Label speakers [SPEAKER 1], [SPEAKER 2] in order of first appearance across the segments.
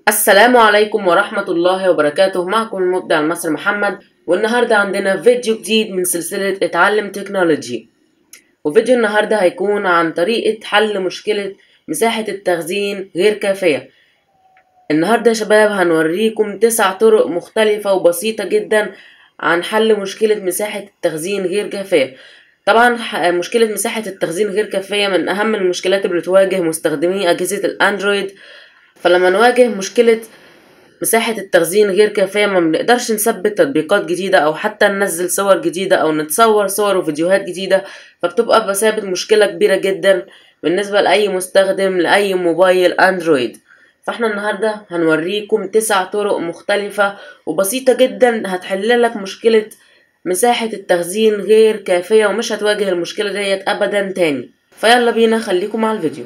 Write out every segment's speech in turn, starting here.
[SPEAKER 1] السلام عليكم ورحمة الله وبركاته معكم المبدع المصري محمد والنهاردة عندنا فيديو جديد من سلسلة اتعلم تكنولوجي وفيديو النهاردة هيكون عن طريقة حل مشكلة مساحة التخزين غير كافية النهاردة يا شباب هنوريكم تسع طرق مختلفة وبسيطة جدا عن حل مشكلة مساحة التخزين غير كافية طبعا مشكلة مساحة التخزين غير كافية من أهم المشكلات اللي بتواجه مستخدمي أجهزة الأندرويد فلما نواجه مشكلة مساحة التخزين غير كافية ما بنقدرش نثبت تطبيقات جديدة أو حتى ننزل صور جديدة أو نتصور صور وفيديوهات جديدة فبتبقى بمثابة مشكلة كبيرة جدا بالنسبة لأي مستخدم لأي موبايل أندرويد فاحنا النهاردة هنوريكم تسع طرق مختلفة وبسيطة جدا هتحللك مشكلة مساحة التخزين غير كافية ومش هتواجه المشكلة ديت أبدا تاني فيلا بينا خليكم مع الفيديو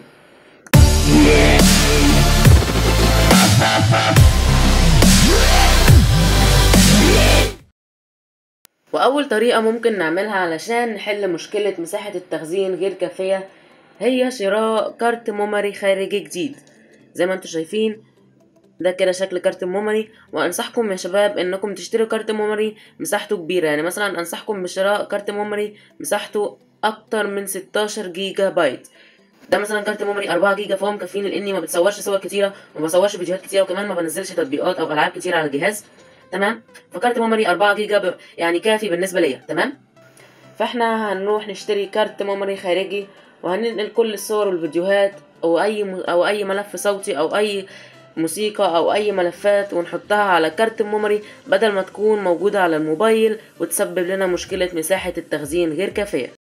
[SPEAKER 1] وأول طريقة ممكن نعملها علشان نحل مشكلة مساحة التخزين غير كافية هي شراء كارت ميموري خارجي جديد زي ما انتم شايفين ده كده شكل كارت الميموري وانصحكم يا شباب انكم تشتروا كارت ميموري مساحته كبيره يعني مثلا انصحكم بشراء كارت ميموري مساحته اكتر من 16 جيجا بايت ده مثلا كارت ميموري 4 جيجا فهو مكفيني لاني ما بتصورش صور كتيره وما بصورش فيديوهات كتيره وكمان ما بنزلش تطبيقات او العاب كتيره على الجهاز تمام فكارت ميموري 4 جيجا ب... يعني كافي بالنسبه ليا تمام فاحنا هنروح نشتري كارت ميموري خارجي وهننقل كل الصور والفيديوهات او اي م... او اي ملف صوتي او اي موسيقى او اي ملفات ونحطها على كارت الميموري بدل ما تكون موجودة على الموبايل وتسبب لنا مشكلة مساحة التخزين غير كافية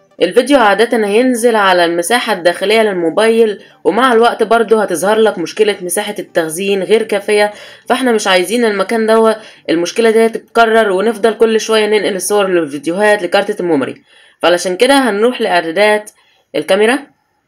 [SPEAKER 1] الفيديو عادة هينزل على المساحة الداخلية للموبايل ومع الوقت برضه هتظهر لك مشكلة مساحة التخزين غير كافية فاحنا مش عايزين المكان ده المشكلة دي تتكرر ونفضل كل شوية ننقل الصور والفيديوهات لكارتة الميموري فعلشان كده هنروح لإعدادات الكاميرا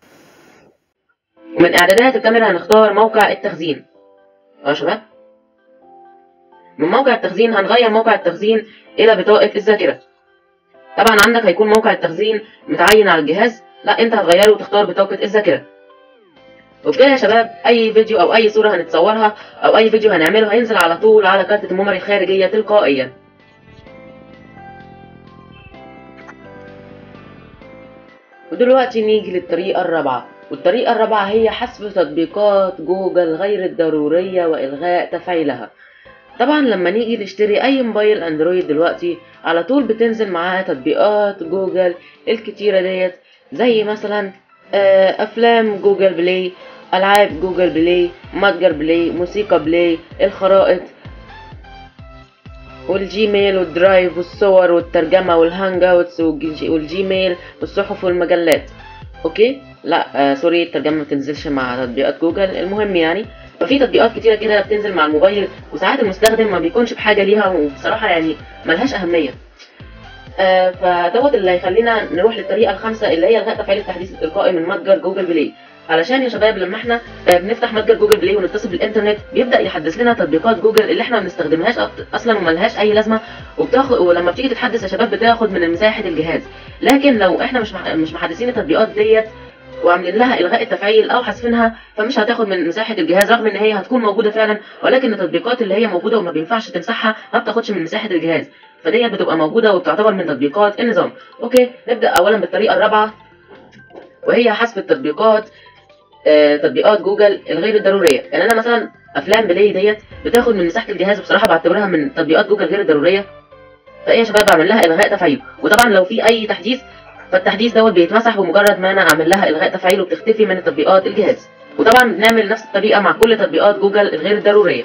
[SPEAKER 1] ومن إعدادات الكاميرا هنختار موقع التخزين اه شباب من موقع التخزين هنغير موقع التخزين إلى بطاقة الذاكرة طبعا عندك هيكون موقع التخزين متعين على الجهاز لا انت هتغيره وتختار بطاقة الذاكرة وبكده يا شباب اي فيديو او اي صورة هنتصورها او اي فيديو هنعمله هينزل على طول على كارتة الميموري الخارجية تلقائيا ودلوقتي نيجي للطريقة الرابعة والطريقة الرابعة هي حذف تطبيقات جوجل غير الضرورية وإلغاء تفعيلها طبعا لما نيجي نشتري اي موبايل اندرويد دلوقتي على طول بتنزل معاها تطبيقات جوجل الكتيرة ديت زي مثلا افلام جوجل بلاي العاب جوجل بلاي متجر بلاي موسيقى بلاي الخرائط والجيميل والدرايف والصور والترجمة والهانج اوتس والجيميل والصحف والمجلات اوكي لا آه سوري الترجمة ما بتنزلش مع تطبيقات جوجل المهم يعني ففي تطبيقات كتيره كده بتنزل مع الموبايل وساعات المستخدم ما بيكونش بحاجه ليها وبصراحه يعني ملهاش اهميه آه فدوت اللي هيخلينا نروح للطريقه الخامسه اللي هي الغاء تفعيل التحديث التلقائي من متجر جوجل بلاي علشان يا شباب لما احنا آه بنفتح متجر جوجل بلاي ونتصل بالانترنت بيبدا يحدث لنا تطبيقات جوجل اللي احنا ما بنستخدمهاش اصلا وملهاش اي لازمه وبتاخد ولما بتيجي تتحدث يا شباب بتاخد من مساحه الجهاز لكن لو احنا مش مش محدثين التطبيقات ديت وعاملين لها الغاء التفعيل او حذفينها فمش هتاخد من مساحه الجهاز رغم ان هي هتكون موجوده فعلا ولكن التطبيقات اللي هي موجوده وما بينفعش تمسحها ما بتاخدش من مساحه الجهاز فدي بتبقى موجوده وبتعتبر من تطبيقات النظام اوكي نبدا اولا بالطريقه الرابعه وهي حذف التطبيقات آه تطبيقات جوجل الغير الضروريه يعني انا مثلا افلام بلاي ديت بتاخد من مساحه الجهاز بصراحه بعتبرها من تطبيقات جوجل غير الضروريه فايه يا شباب بعمل لها الغاء تفعيل وطبعا لو في اي تحديث فالتحديث دوت بيتمسح بمجرد ما انا اعمل لها الغاء تفعيل وبتختفي من تطبيقات الجهاز وطبعا بنعمل نفس الطريقه مع كل تطبيقات جوجل الغير الضروريه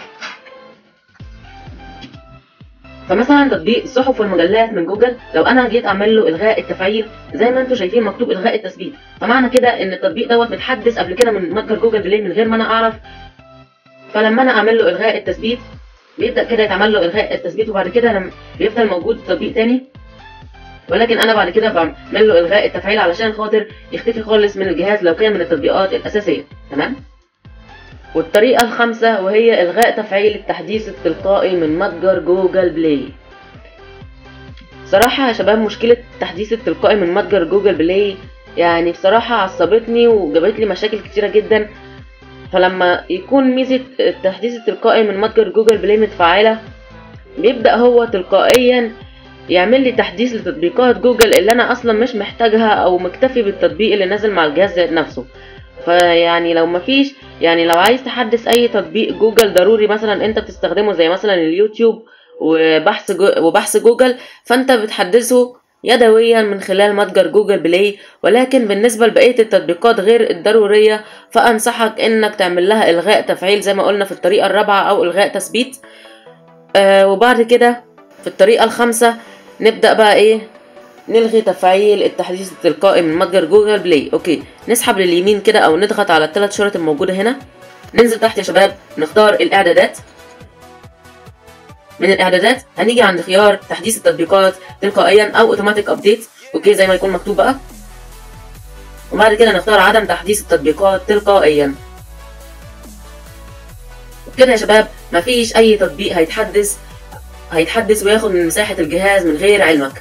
[SPEAKER 1] فمثلا تطبيق الصحف والمجلات من جوجل لو انا جيت اعمل له الغاء التفعيل زي ما انتم شايفين مكتوب الغاء التثبيت فمعنى كده ان التطبيق دوت متحدث قبل كده من متجر جوجل بلاي من غير ما انا اعرف فلما انا اعمل له الغاء التثبيت بيبدا كده يتعمل له الغاء التثبيت وبعد كده لما بيفضل موجود تطبيق تاني ولكن انا بعد كده بعمل له الغاء التفعيل علشان خاطر يختفي خالص من الجهاز لو كان من التطبيقات الاساسيه تمام والطريقه الخامسه وهي الغاء تفعيل التحديث التلقائي من متجر جوجل بلاي صراحه يا شباب مشكله التحديث التلقائي من متجر جوجل بلاي يعني بصراحه عصبتني وجابت لي مشاكل كتيره جدا فلما يكون ميزه التحديث التلقائي من متجر جوجل بلاي متفعله بيبدا هو تلقائيا يعمل لي تحديث لتطبيقات جوجل اللي انا اصلا مش محتاجها او مكتفي بالتطبيق اللي نازل مع الجهاز ذات نفسه فيعني لو مفيش يعني لو عايز تحدث اي تطبيق جوجل ضروري مثلا انت بتستخدمه زي مثلا اليوتيوب وبحث جو وبحث جوجل فانت بتحدثه يدويا من خلال متجر جوجل بلاي ولكن بالنسبة لبقية التطبيقات غير الضرورية فأنصحك إنك تعمل لها إلغاء تفعيل زي ما قلنا في الطريقة الرابعة أو إلغاء تثبيت آه وبعد كده في الطريقة الخامسة نبدأ بقى إيه نلغي تفعيل التحديث التلقائي من متجر جوجل بلاي اوكي نسحب لليمين كده او نضغط على الثلاث شرط الموجوده هنا ننزل تحت يا شباب نختار الاعدادات من الاعدادات هنيجي عند خيار تحديث التطبيقات تلقائيا او اوتوماتيك ابديت اوكي زي ما يكون مكتوب بقى وبعد كده نختار عدم تحديث التطبيقات تلقائيا كده يا شباب مفيش اي تطبيق هيتحدث هيتحدث وياخد من مساحة الجهاز من غير علمك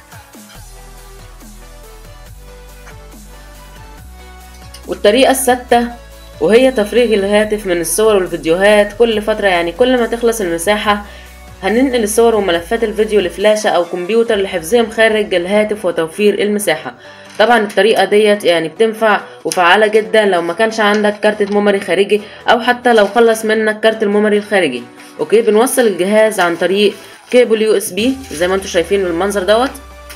[SPEAKER 1] والطريقة السادسة وهي تفريغ الهاتف من الصور والفيديوهات كل فترة يعني كل ما تخلص المساحة هننقل الصور وملفات الفيديو لفلاشة أو كمبيوتر لحفظهم خارج الهاتف وتوفير المساحة طبعا الطريقة ديت يعني بتنفع وفعالة جدا لو ما كانش عندك كارت ميموري خارجي أو حتى لو خلص منك كارت الميموري الخارجي اوكي بنوصل الجهاز عن طريق كيبل يو اس بي زي ما انتم شايفين بالمنظر دوت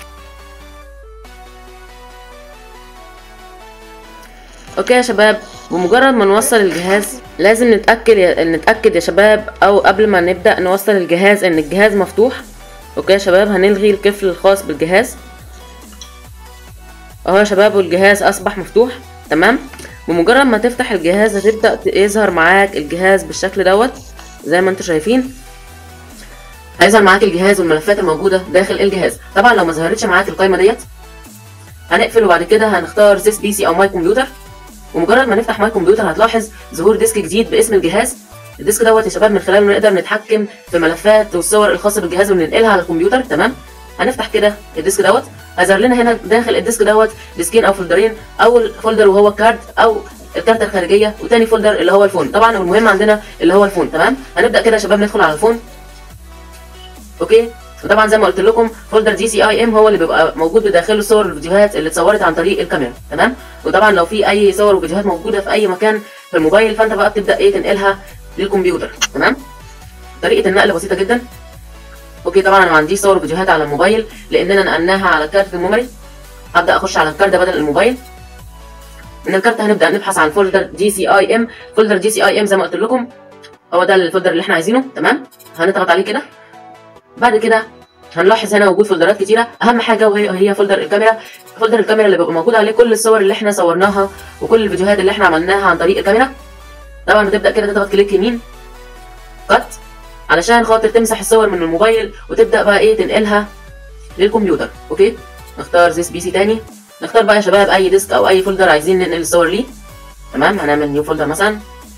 [SPEAKER 1] اوكي يا شباب بمجرد ما نوصل الجهاز لازم نتاكد يا... نتاكد يا شباب او قبل ما نبدا نوصل الجهاز ان الجهاز مفتوح اوكي يا شباب هنلغي القفل الخاص بالجهاز اهو يا شباب والجهاز اصبح مفتوح تمام بمجرد ما تفتح الجهاز هتبدا ت- يظهر معاك الجهاز بالشكل دوت زي ما انتم شايفين هيظهر معاك الجهاز والملفات الموجوده داخل الجهاز طبعا لو ما ظهرتش معاك القائمه ديت هنقفل وبعد كده هنختار زيس بي سي او ماي كمبيوتر ومجرد ما نفتح ماي كمبيوتر هتلاحظ ظهور ديسك جديد باسم الجهاز الديسك دوت يا شباب من خلاله نقدر نتحكم في ملفات والصور الخاصه بالجهاز وننقلها على الكمبيوتر تمام هنفتح كده الديسك دوت هيظهر لنا هنا داخل الديسك دوت ديسكين او فولدرين اول فولدر وهو الكارد او الكارتة الخارجية وتاني فولدر اللي هو الفون طبعا المهم عندنا اللي هو الفون تمام هنبدأ كده يا شباب ندخل على الفون اوكي وطبعا زي ما قلت لكم فولدر جي سي اي ام هو اللي بيبقى موجود بداخله صور الفيديوهات اللي اتصورت عن طريق الكاميرا تمام وطبعا لو في اي صور وفيديوهات موجوده في اي مكان في الموبايل فانت بقى بتبدا ايه تنقلها للكمبيوتر تمام طريقه النقل بسيطه جدا اوكي طبعا انا ما عنديش صور وفيديوهات على الموبايل لاننا نقلناها على كارت الميموري هبدا اخش على الكارت بدل الموبايل من الكارت هنبدا نبحث عن فولدر جي سي اي ام فولدر جي سي اي ام زي ما قلت لكم هو ده الفولدر اللي احنا عايزينه تمام هنضغط عليه كده بعد كده هنلاحظ هنا وجود فولدرات كتيره اهم حاجه وهي هي فولدر الكاميرا فولدر الكاميرا اللي بيبقى موجود عليه كل الصور اللي احنا صورناها وكل الفيديوهات اللي احنا عملناها عن طريق الكاميرا طبعا بتبدا كده تضغط كليك يمين كات علشان خاطر تمسح الصور من الموبايل وتبدا بقى ايه تنقلها للكمبيوتر اوكي نختار زيس بي سي تاني نختار بقى يا شباب اي ديسك او اي فولدر عايزين ننقل الصور ليه تمام هنعمل نيو فولدر مثلا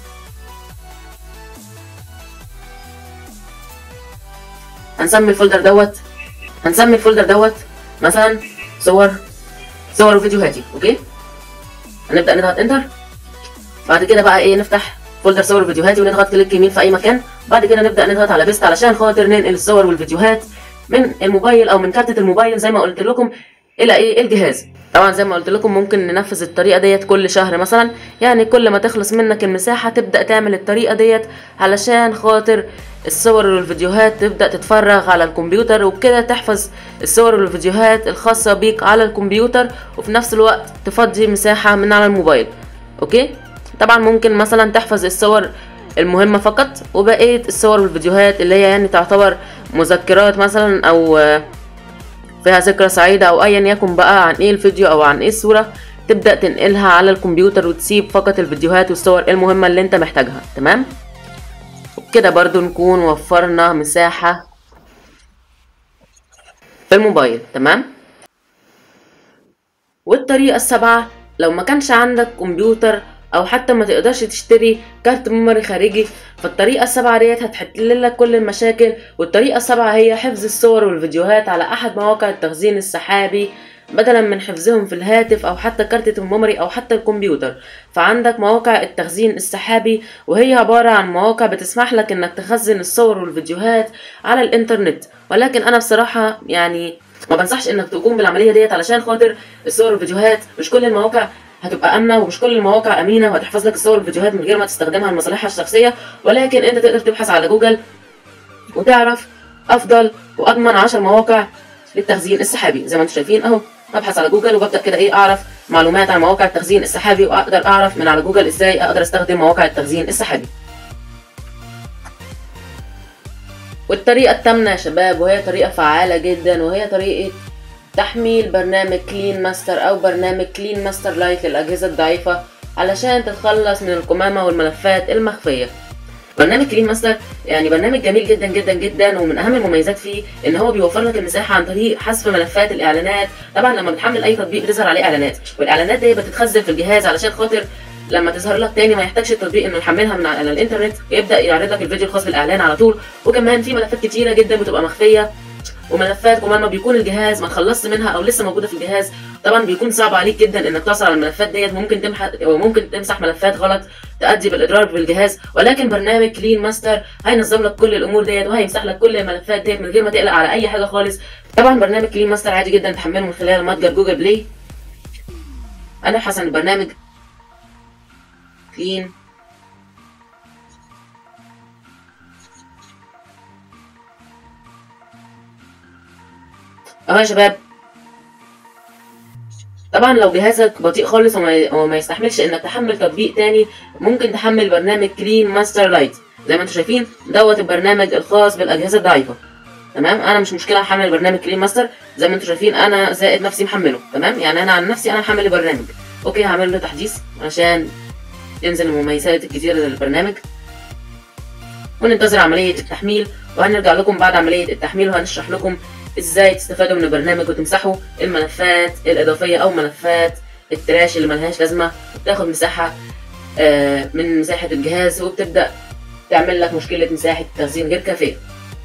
[SPEAKER 1] هنسمي الفولدر دوت هنسمي الفولدر دوت مثلا صور صور وفيديوهاتي اوكي هنبدا نضغط انتر بعد كده بقى ايه نفتح فولدر صور وفيديوهاتي ونضغط كليك يمين في اي مكان بعد كده نبدا نضغط على بيست علشان خاطر ننقل الصور والفيديوهات من الموبايل او من كارتة الموبايل زي ما قلت لكم الى ايه الجهاز طبعا زي ما قلت لكم ممكن ننفذ الطريقه ديت كل شهر مثلا يعني كل ما تخلص منك المساحه تبدا تعمل الطريقه ديت علشان خاطر الصور والفيديوهات تبدا تتفرغ على الكمبيوتر وبكده تحفظ الصور والفيديوهات الخاصه بيك على الكمبيوتر وفي نفس الوقت تفضي مساحه من على الموبايل اوكي طبعا ممكن مثلا تحفظ الصور المهمه فقط وبقيه الصور والفيديوهات اللي هي يعني تعتبر مذكرات مثلا او آه، فيها ذكرى سعيدة أو أيا يكن بقى عن إيه الفيديو أو عن إيه الصورة تبدأ تنقلها على الكمبيوتر وتسيب فقط الفيديوهات والصور المهمة اللي أنت محتاجها تمام وبكده برضو نكون وفرنا مساحة في الموبايل تمام والطريقة السابعة لو ما كانش عندك كمبيوتر او حتى ما تقدرش تشتري كارت ميموري خارجي فالطريقة السابعة ديت هتحل لك كل المشاكل والطريقة السابعة هي حفظ الصور والفيديوهات على احد مواقع التخزين السحابي بدلا من حفظهم في الهاتف او حتى كارتة الميموري او حتى الكمبيوتر فعندك مواقع التخزين السحابي وهي عبارة عن مواقع بتسمح لك انك تخزن الصور والفيديوهات على الانترنت ولكن انا بصراحة يعني ما بنصحش انك تقوم بالعملية ديت علشان خاطر الصور والفيديوهات مش كل المواقع هتبقى امنه ومش كل المواقع امينه وهتحفظ لك الصور والفيديوهات من غير ما تستخدمها لمصالحها الشخصيه ولكن انت تقدر تبحث على جوجل وتعرف افضل واضمن 10 مواقع للتخزين السحابي زي ما انتم شايفين اهو ابحث على جوجل وببدا كده ايه اعرف معلومات عن مواقع التخزين السحابي واقدر اعرف من على جوجل ازاي اقدر استخدم مواقع التخزين السحابي والطريقة الثامنة يا شباب وهي طريقة فعالة جدا وهي طريقة تحميل برنامج كلين ماستر او برنامج كلين ماستر لايت للاجهزه الضعيفه علشان تتخلص من القمامه والملفات المخفيه برنامج كلين ماستر يعني برنامج جميل جدا جدا جدا ومن اهم المميزات فيه ان هو بيوفر لك المساحه عن طريق حذف ملفات الاعلانات طبعا لما بتحمل اي تطبيق بتظهر عليه اعلانات والاعلانات دي بتتخزن في الجهاز علشان خاطر لما تظهر لك تاني ما يحتاجش التطبيق انه يحملها من على الانترنت يبدا يعرض لك الفيديو الخاص بالاعلان على طول وكمان في ملفات كتيره جدا بتبقى مخفيه وملفات كمان ما بيكون الجهاز ما خلصت منها او لسه موجوده في الجهاز طبعا بيكون صعب عليك جدا انك تحصل على الملفات ديت ممكن تمحى او ممكن تمسح ملفات غلط تؤدي بالاضرار بالجهاز ولكن برنامج كلين ماستر هينظم لك كل الامور ديت وهيمسح لك كل الملفات ديت من غير ما تقلق على اي حاجه خالص طبعا برنامج كلين ماستر عادي جدا تحمله من خلال متجر جوجل بلاي هنبحث عن البرنامج كلين اهو يا شباب طبعا لو جهازك بطيء خالص وما, وما يستحملش انك تحمل تطبيق تاني ممكن تحمل برنامج كلين ماستر لايت زي ما انتم شايفين دوت البرنامج الخاص بالاجهزه الضعيفه تمام انا مش مشكله احمل برنامج كلين ماستر زي ما انتم شايفين انا زائد نفسي محمله تمام يعني انا عن نفسي انا محمل البرنامج اوكي هعمل له تحديث عشان ينزل المميزات الكتيره للبرنامج وننتظر عمليه التحميل وهنرجع لكم بعد عمليه التحميل وهنشرح لكم ازاي تستفادوا من البرنامج وتمسحوا الملفات الاضافيه او ملفات التراش اللي ملهاش لازمه وبتاخد مساحه آه، من مساحه الجهاز وبتبدا تعمل لك مشكله مساحه تخزين غير كافيه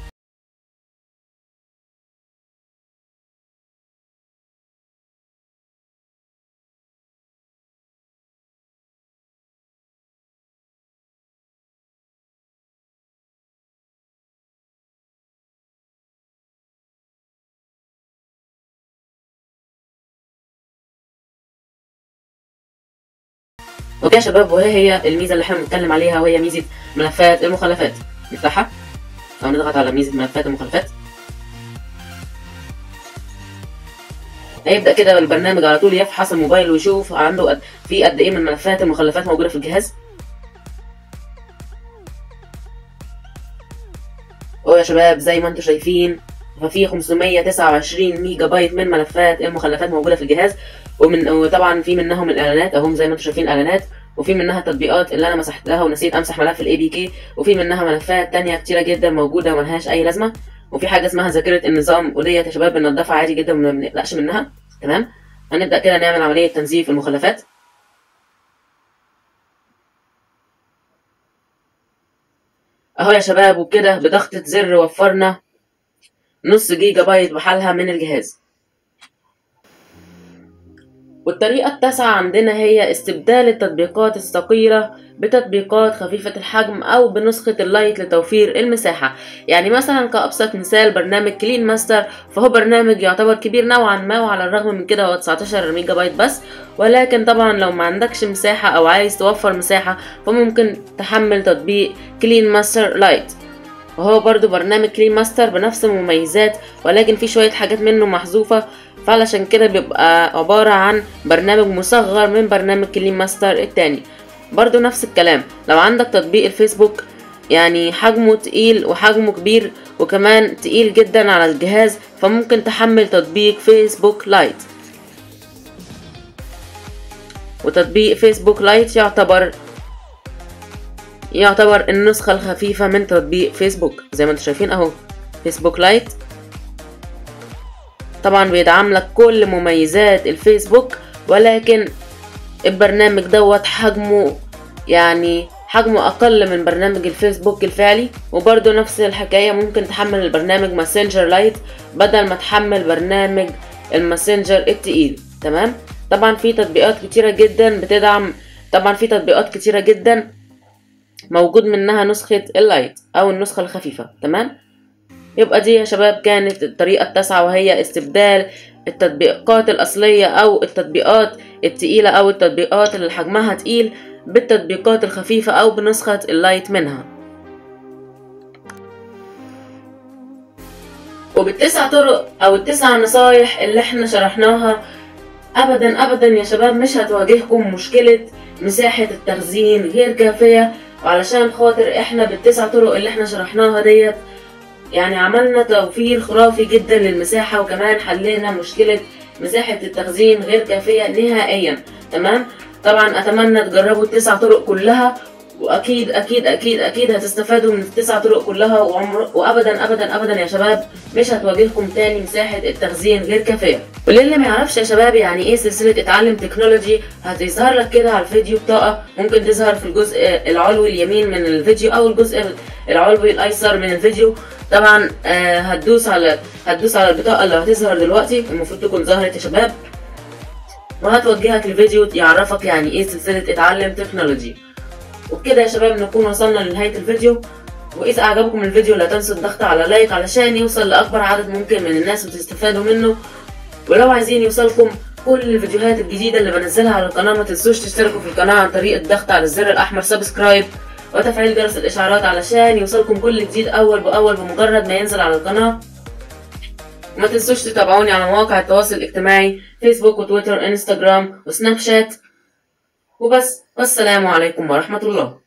[SPEAKER 1] اوكي يا شباب وهي هي الميزه اللي احنا بنتكلم عليها وهي ميزه ملفات المخلفات نفتحها او نضغط على ميزه ملفات المخلفات هيبدا كده البرنامج على طول يفحص الموبايل ويشوف عنده قد في قد ايه من ملفات المخلفات موجوده في الجهاز اهو يا شباب زي ما انتم شايفين ففي 529 ميجا بايت من ملفات المخلفات موجوده في الجهاز ومن وطبعا في منهم الاعلانات اهم زي ما انتم شايفين الاعلانات وفي منها التطبيقات اللي انا مسحتها ونسيت امسح ملف الاي بي كي وفي منها ملفات تانية كتيره جدا موجوده وملهاش اي لازمه وفي حاجه اسمها ذاكره النظام وديت يا شباب بننضفها عادي جدا وما بنقلقش منها تمام هنبدا كده نعمل عمليه تنظيف المخلفات اهو يا شباب وبكده بضغطة زر وفرنا نص جيجا بايت بحالها من الجهاز والطريقة التاسعة عندنا هي استبدال التطبيقات الثقيلة بتطبيقات خفيفة الحجم أو بنسخة اللايت لتوفير المساحة يعني مثلا كأبسط مثال برنامج كلين ماستر فهو برنامج يعتبر كبير نوعا ما وعلى الرغم من كده هو 19 ميجا بايت بس ولكن طبعا لو ما عندكش مساحة أو عايز توفر مساحة فممكن تحمل تطبيق كلين ماستر لايت وهو برضو برنامج كلين ماستر بنفس المميزات ولكن في شوية حاجات منه محذوفة فعلشان كده بيبقى عبارة عن برنامج مصغر من برنامج كلين ماستر التاني برضو نفس الكلام لو عندك تطبيق الفيسبوك يعني حجمه تقيل وحجمه كبير وكمان تقيل جدا على الجهاز فممكن تحمل تطبيق فيسبوك لايت وتطبيق فيسبوك لايت يعتبر يعتبر النسخة الخفيفة من تطبيق فيسبوك زي ما انتم شايفين اهو فيسبوك لايت طبعا بيدعم لك كل مميزات الفيسبوك ولكن البرنامج دوت حجمه يعني حجمه اقل من برنامج الفيسبوك الفعلي وبرضه نفس الحكاية ممكن تحمل البرنامج ماسنجر لايت بدل ما تحمل برنامج الماسنجر التقيل تمام طبعا في تطبيقات كتيرة جدا بتدعم طبعا في تطبيقات كتيرة جدا موجود منها نسخة اللايت او النسخة الخفيفة تمام يبقى دي يا شباب كانت الطريقة التاسعة وهي استبدال التطبيقات الأصلية أو التطبيقات التقيلة أو التطبيقات اللي حجمها تقيل بالتطبيقات الخفيفة أو بنسخة اللايت منها وبالتسع طرق أو التسع نصايح اللي احنا شرحناها أبدا أبدا يا شباب مش هتواجهكم مشكلة مساحة التخزين غير كافية وعلشان خاطر احنا بالتسع طرق اللي احنا شرحناها ديت يعني عملنا توفير خرافي جدا للمساحة وكمان حلينا مشكلة مساحة التخزين غير كافية نهائيا تمام طبعا اتمنى تجربوا التسع طرق كلها واكيد اكيد اكيد اكيد هتستفادوا من التسع طرق كلها وعمر وابدا ابدا ابدا يا شباب مش هتواجهكم تاني مساحه التخزين غير كافيه وللي ما يعرفش يا شباب يعني ايه سلسله اتعلم تكنولوجي هتظهر لك كده على الفيديو بطاقه ممكن تظهر في الجزء العلوي اليمين من الفيديو او الجزء العلوي الايسر من الفيديو طبعا آه هتدوس على هتدوس على البطاقه اللي هتظهر دلوقتي المفروض تكون ظهرت يا شباب وهتوجهك الفيديو يعرفك يعني ايه سلسله اتعلم تكنولوجي وبكده يا شباب نكون وصلنا لنهاية الفيديو وإذا أعجبكم الفيديو لا تنسوا الضغط على لايك علشان يوصل لأكبر عدد ممكن من الناس وتستفادوا منه ولو عايزين يوصلكم كل الفيديوهات الجديدة اللي بنزلها على القناة ما تنسوش تشتركوا في القناة عن طريق الضغط على الزر الأحمر سبسكرايب وتفعيل جرس الإشعارات علشان يوصلكم كل جديد أول بأول بمجرد ما ينزل على القناة وما تنسوش تتابعوني على مواقع التواصل الاجتماعي فيسبوك وتويتر انستجرام وسناب شات وبس والسلام عليكم ورحمة الله